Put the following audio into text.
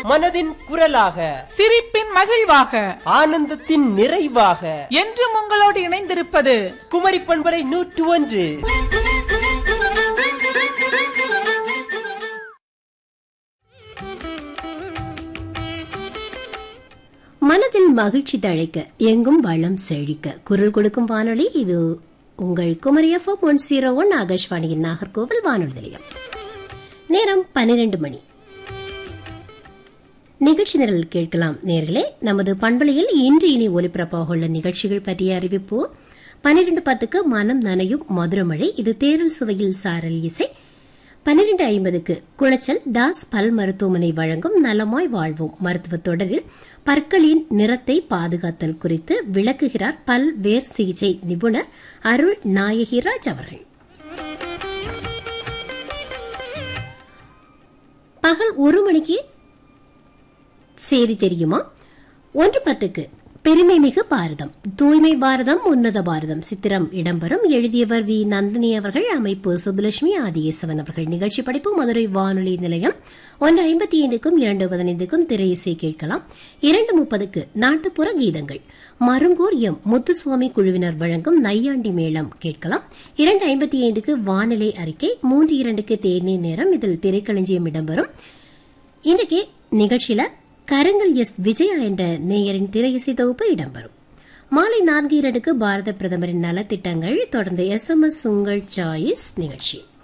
மனதின் குரலாக சிரிப்பின் மகிழ்வாக ஆனந்தத்தின் நிறைவாக என்றும் உங்களோடு இணைந்திருப்பது குமரி பண்பரை நூற்று ஒன்று மனதில் மகிழ்ச்சி தழைக்க எங்கும் வளம் செழிக்க குரல் கொடுக்கும் வானொலி இது உங்கள் Kumari FM one zero one ஆகாஷ்வாணியின் நாகர்கோவில் வானொலி நிலையம் நேரம் பன்னிரண்டு மணி நிகழ்ச்சி நிரல் கேட்கலாம் நேர்களே நமது பண்பலையில் இன்று இனி ஒலிபரப்பாக உள்ள நிகழ்ச்சிகள் பற்றிய அறிவிப்பு பன்னிரண்டு பத்துக்கு மனம் நனையும் மதுரமழை இது தேரல் சுவையில் சாரல் இசை பன்னிரண்டு ஐம்பதுக்கு குளச்சல் தாஸ் பல் மருத்துவமனை வழங்கும் நலமாய் வாழ்வோம் மருத்துவ தொடரில் பற்களின் நிறத்தை பாதுகாத்தல் குறித்து விளக்குகிறார் பல் வேர் சிகிச்சை நிபுணர் அருள் நாயகிராஜ் அவர்கள் பகல் ஒரு மணிக்கு செய்தி தெரியுமா ஒன்று பத்துக்கு பெருமை மிகு பாரதம் தூய்மை பாரதம் உன்னத பாரதம் சித்திரம் இடம்பெறும் எழுதியவர் வி நந்தினி அவர்கள் அமைப்பு சுப்புலட்சுமி ஆதியேசவன் அவர்கள் நிகழ்ச்சி படைப்பு மதுரை வானொலி நிலையம் ஒன்று ஐம்பத்தி ஐந்துக்கும் இரண்டு பதினைந்துக்கும் திரை இசை கேட்கலாம் இரண்டு முப்பதுக்கு நாட்டுப்புற கீதங்கள் மருங்கூர் எம் முத்துசுவாமி குழுவினர் வழங்கும் நையாண்டி மேளம் கேட்கலாம் இரண்டு ஐம்பத்தி ஐந்துக்கு வானிலை அறிக்கை மூன்று இரண்டுக்கு தேநீர் நேரம் இதில் திரைக்களஞ்சியம் இடம்பெறும் இன்றைக்கு நிகழ்ச்சியில கருங்கல் எஸ் விஜயா என்ற நேயரின் திரையிசை தொகுப்பு இடம்பெறும் மாலை நான்கு இரண்டுக்கு பாரத பிரதமரின் நலத்திட்டங்கள் தொடர்ந்து எஸ் எம் எஸ் உங்கள் சாய்ஸ் நிகழ்ச்சி